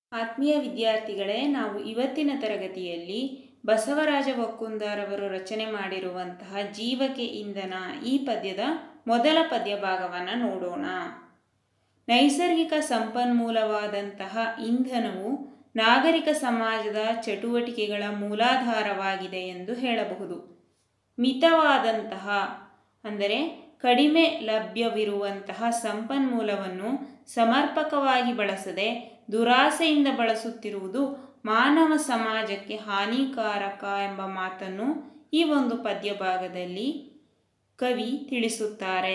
ಆತ್ಮೀಯ ವಿದ್ಯಾರ್ಥಿಗಳೇ ನಾವು ಇವತ್ತಿನ ತರಗತಿಯಲ್ಲಿ ಬಸವರಾಜ ಒಕ್ಕುಂದಾರವರು ರಚನೆ ಮಾಡಿರುವಂತಹ ಜೀವಕ್ಕೆ ಇಂಧನ ಈ ಪದ್ಯದ ಮೊದಲ ಪದ್ಯ ಭಾಗವನ್ನು ನೋಡೋಣ ನೈಸರ್ಗಿಕ ಸಂಪನ್ಮೂಲವಾದಂತಹ ಇಂಧನವು ನಾಗರಿಕ ಸಮಾಜದ ಚಟುವಟಿಕೆಗಳ ಮೂಲಾಧಾರವಾಗಿದೆ ಎಂದು ಹೇಳಬಹುದು ಮಿತವಾದಂತಹ ಅಂದರೆ ಕಡಿಮೆ ಲಭ್ಯವಿರುವಂತಹ ಸಂಪನ್ಮೂಲವನ್ನು ಸಮರ್ಪಕವಾಗಿ ಬಳಸದೆ ದುರಾಸೆಯಿಂದ ಬಳಸುತ್ತಿರುವುದು ಮಾನವ ಸಮಾಜಕ್ಕೆ ಹಾನಿಕಾರಕ ಎಂಬ ಮಾತನ್ನು ಈ ಒಂದು ಪದ್ಯ ಭಾಗದಲ್ಲಿ ಕವಿ ತಿಳಿಸುತ್ತಾರೆ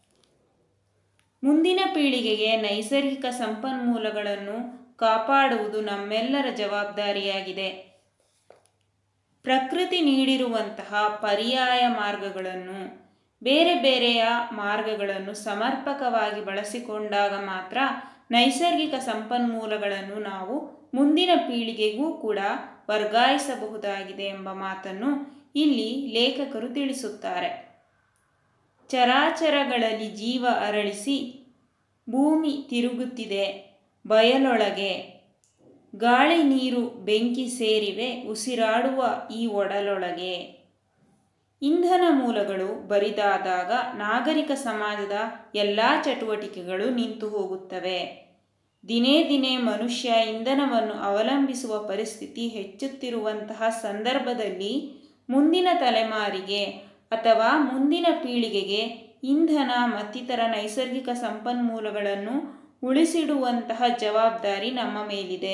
ಮುಂದಿನ ಪೀಳಿಗೆಗೆ ನೈಸರ್ಗಿಕ ಸಂಪನ್ಮೂಲಗಳನ್ನು ಕಾಪಾಡುವುದು ನಮ್ಮೆಲ್ಲರ ಜವಾಬ್ದಾರಿಯಾಗಿದೆ ಪ್ರಕೃತಿ ನೀಡಿರುವಂತಹ ಪರ್ಯಾಯ ಮಾರ್ಗಗಳನ್ನು ಬೇರೆ ಬೇರೆಯ ಮಾರ್ಗಗಳನ್ನು ಸಮರ್ಪಕವಾಗಿ ಬಳಸಿಕೊಂಡಾಗ ಮಾತ್ರ ನೈಸರ್ಗಿಕ ಸಂಪನ್ಮೂಲಗಳನ್ನು ನಾವು ಮುಂದಿನ ಪೀಳಿಗೆಗೂ ಕೂಡ ವರ್ಗಾಯಿಸಬಹುದಾಗಿದೆ ಎಂಬ ಮಾತನ್ನು ಇಲ್ಲಿ ಲೇಖಕರು ತಿಳಿಸುತ್ತಾರೆ ಚರಾಚರಗಳಲ್ಲಿ ಜೀವ ಅರಳಿಸಿ ಭೂಮಿ ತಿರುಗುತ್ತಿದೆ ಬಯಲೊಳಗೆ ಗಾಳಿ ನೀರು ಬೆಂಕಿ ಸೇರಿವೆ ಉಸಿರಾಡುವ ಈ ಒಡಲೊಳಗೆ ಇಂಧನ ಮೂಲಗಳು ಬರಿದಾದಾಗ ನಾಗರಿಕ ಸಮಾಜದ ಎಲ್ಲ ಚಟುವಟಿಕೆಗಳು ನಿಂತು ಹೋಗುತ್ತವೆ ದಿನೇ ದಿನೇ ಮನುಷ್ಯ ಇಂಧನವನ್ನು ಅವಲಂಬಿಸುವ ಪರಿಸ್ಥಿತಿ ಹೆಚ್ಚುತ್ತಿರುವಂತಹ ಸಂದರ್ಭದಲ್ಲಿ ಮುಂದಿನ ತಲೆಮಾರಿಗೆ ಅಥವಾ ಮುಂದಿನ ಪೀಳಿಗೆಗೆ ಇಂಧನ ಮತ್ತಿತರ ನೈಸರ್ಗಿಕ ಸಂಪನ್ಮೂಲಗಳನ್ನು ಉಳಿಸಿಡುವಂತಹ ಜವಾಬ್ದಾರಿ ನಮ್ಮ ಮೇಲಿದೆ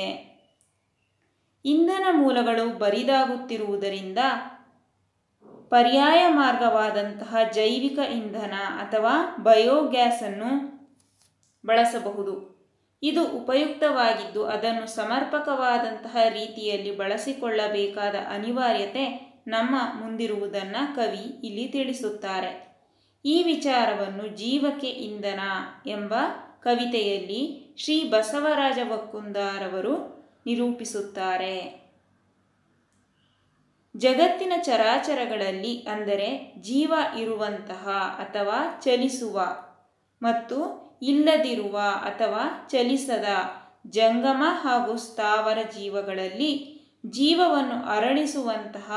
ಇಂಧನ ಮೂಲಗಳು ಬರಿದಾಗುತ್ತಿರುವುದರಿಂದ ಪರ್ಯಾಯ ಮಾರ್ಗವಾದಂತಹ ಜೈವಿಕ ಇಂಧನ ಅಥವಾ ಬಯೋಗ್ಯಾಸನ್ನು ಬಳಸಬಹುದು ಇದು ಉಪಯುಕ್ತವಾಗಿದ್ದು ಅದನ್ನು ಸಮರ್ಪಕವಾದಂತಹ ರೀತಿಯಲ್ಲಿ ಬಳಸಿಕೊಳ್ಳಬೇಕಾದ ಅನಿವಾರ್ಯತೆ ನಮ್ಮ ಮುಂದಿರುವುದನ್ನು ಕವಿ ಇಲ್ಲಿ ತಿಳಿಸುತ್ತಾರೆ ಈ ವಿಚಾರವನ್ನು ಜೀವಕ್ಕೆ ಇಂಧನ ಎಂಬ ಕವಿತೆಯಲ್ಲಿ ಶ್ರೀ ಬಸವರಾಜ ಒಕ್ಕುಂದಾರವರು ನಿರೂಪಿಸುತ್ತಾರೆ ಜಗತ್ತಿನ ಚರಾಚರಗಳಲ್ಲಿ ಅಂದರೆ ಜೀವ ಇರುವಂತಹ ಅಥವಾ ಚಲಿಸುವ ಮತ್ತು ಇಲ್ಲದಿರುವ ಅಥವಾ ಚಲಿಸದ ಜಂಗಮ ಹಾಗೂ ಸ್ಥಾವರ ಜೀವಗಳಲ್ಲಿ ಜೀವವನ್ನು ಅರಳಿಸುವಂತಹ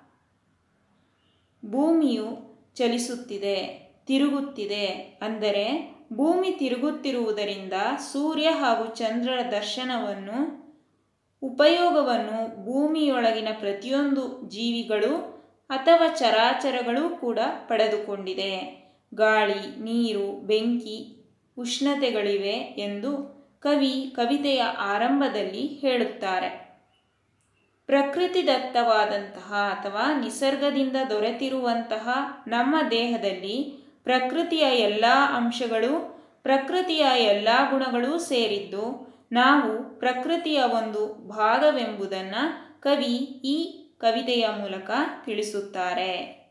ಭೂಮಿಯು ಚಲಿಸುತ್ತಿದೆ ತಿರುಗುತ್ತಿದೆ ಅಂದರೆ ಭೂಮಿ ತಿರುಗುತ್ತಿರುವುದರಿಂದ ಸೂರ್ಯ ಹಾಗೂ ಚಂದ್ರರ ದರ್ಶನವನ್ನು ಉಪಯೋಗವನ್ನು ಭೂಮಿಯೊಳಗಿನ ಪ್ರತಿಯೊಂದು ಜೀವಿಗಳು ಅಥವಾ ಚರಾಚರಗಳು ಕೂಡ ಪಡೆದುಕೊಂಡಿದೆ ಗಾಳಿ ನೀರು ಬೆಂಕಿ ಉಷ್ಣತೆಗಳಿವೆ ಎಂದು ಕವಿ ಕವಿತೆಯ ಆರಂಭದಲ್ಲಿ ಹೇಳುತ್ತಾರೆ ಪ್ರಕೃತಿದತ್ತವಾದಂತಹ ಅಥವಾ ನಿಸರ್ಗದಿಂದ ದೊರೆತಿರುವಂತಹ ನಮ್ಮ ದೇಹದಲ್ಲಿ ಪ್ರಕೃತಿಯ ಎಲ್ಲ ಅಂಶಗಳು ಪ್ರಕೃತಿಯ ಎಲ್ಲ ಗುಣಗಳೂ ಸೇರಿದ್ದು ನಾವು ಪ್ರಕೃತಿಯ ಒಂದು ಭಾಗವೆಂಬುದನ್ನು ಕವಿ ಈ ಕವಿತೆಯ ಮೂಲಕ ತಿಳಿಸುತ್ತಾರೆ